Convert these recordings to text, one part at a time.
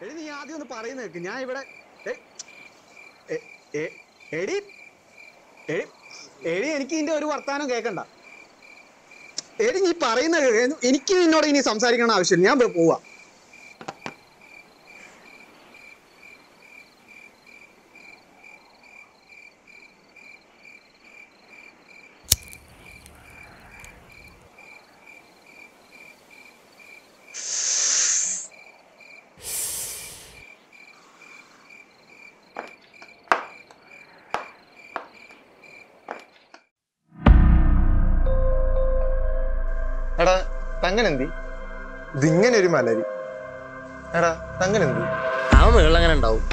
എടി നീ ആദ്യം ഒന്ന് പറയുന്ന കേക്ക് ഞാൻ ഇവിടെ ഏ, എ, എ, എടി എടി എടി എനിക്ക് ഇതിന്റെ ഒരു വർത്താനം കേക്കണ്ട എടി നീ പറയുന്ന കേക്ക്. എനിക്ക് നിന്നോട് ഇനി സംസാരിക്കണ ആവശ്യമില്ല ഞാൻ പോവാ എടാ തങ്ങനെന്തി ഇതിങ്ങനെ ഒരു മലരി എടാ തങ്ങനെന്തി അവൻ മുകളിൽ അങ്ങനെ ഉണ്ടാവും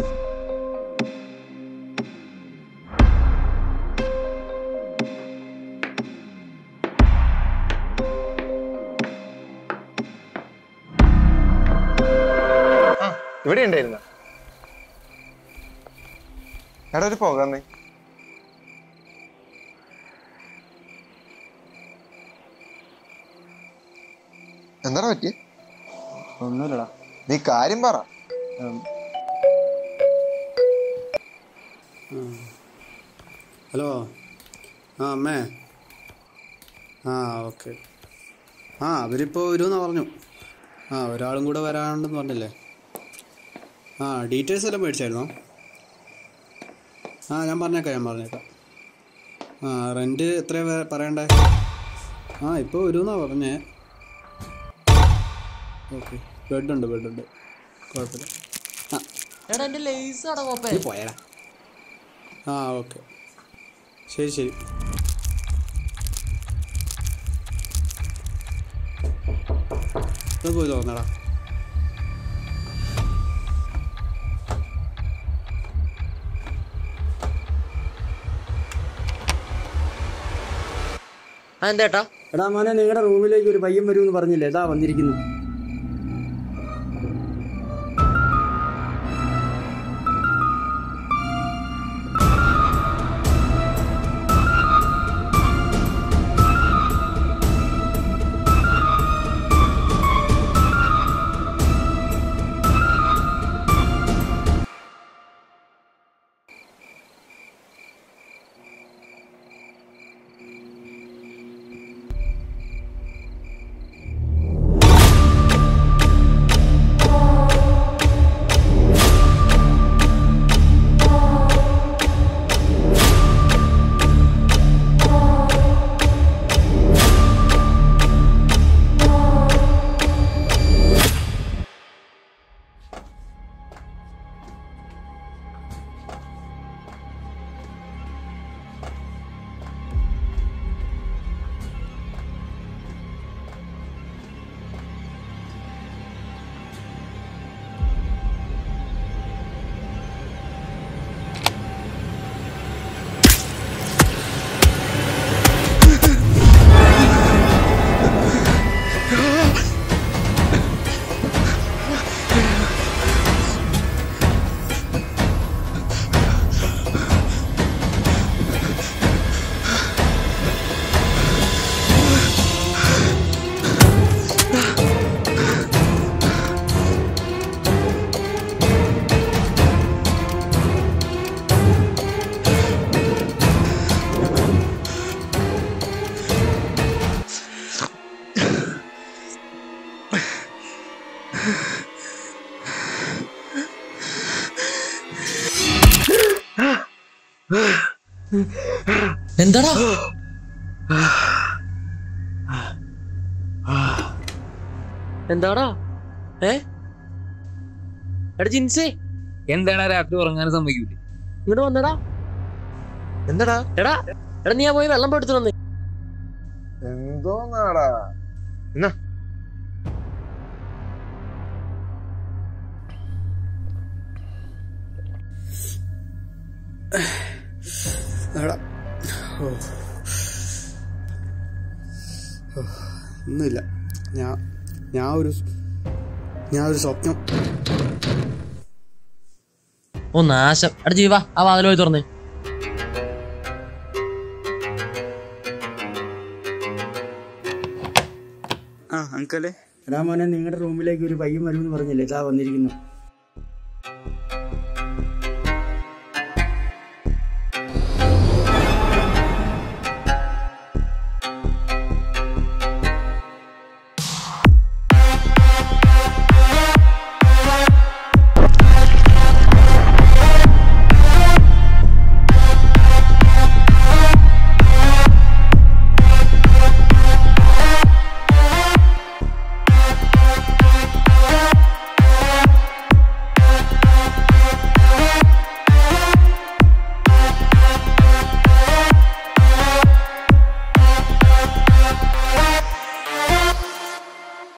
ആ ഇവിടെ ഉണ്ടായിരുന്ന എടാ ഒരു പോകാന്നേ എന്താടാ പറ്റിയ ഒന്നുമില്ലടാ നീ കാര്യം പറ ഹലോ ആ അമ്മേ ആ ഓക്കെ ആ അവരിപ്പോൾ വരുമെന്നാ പറഞ്ഞു ആ ഒരാളും കൂടെ വരാനുണ്ടെന്ന് പറഞ്ഞില്ലേ ആ ഡീറ്റെയിൽസ് എല്ലാം മേടിച്ചായിരുന്നോ ആ ഞാൻ പറഞ്ഞേക്കാം ഞാൻ പറഞ്ഞേക്കാം ആ റെൻറ്റ് എത്രയാ പറയണ്ടേ ആ ഇപ്പോൾ വരുമെന്നാ പറഞ്ഞേ ഓക്കെ ബെഡുണ്ട് ബെഡുണ്ട് കുഴപ്പമില്ല ആ എടാ എന്റെ ലേസ് അട കോപ്പേ നീ പോയടാ ആ ഓക്കെ ശരി ശരി ഇത് പോയി തോന്നടാ ആ എന്തേട്ടാ എടാ മോനെ നിങ്ങളുടെ റൂമിലേക്ക് ഒരു പയ്യൻ വരുമെന്ന് പറഞ്ഞില്ലേ ഇതാ വന്നിരിക്കുന്നു എന്താടാ എന്താടാ ഏ എടാ ജിൻസേ എന്താണ് രാത്രി ഉറങ്ങാൻ സമ്മതിക്കൂല ഇങ്ങോട്ട് വന്നടാ എന്താടാ എടാ എടാ നീ ആ പോയി വെള്ളം എടുത്തു വന്നേ എന്തോന്നാടാ എടാ ഓ ഓ, ഒന്നുമില്ല ഞാൻ ഞാൻ ഒരു ഞാൻ ഒരു സ്വപ്നം ഓ നാശം എടാ ജീവ ആ വാതിൽ പോയി തുറന്നേ ആ അങ്കിളെ എടാ മോനെ നിങ്ങളുടെ റൂമിലേക്ക് ഒരു പയ്യൻ വരുമെന്ന് പറഞ്ഞില്ലേ ഇതാ വന്നിരിക്കുന്നു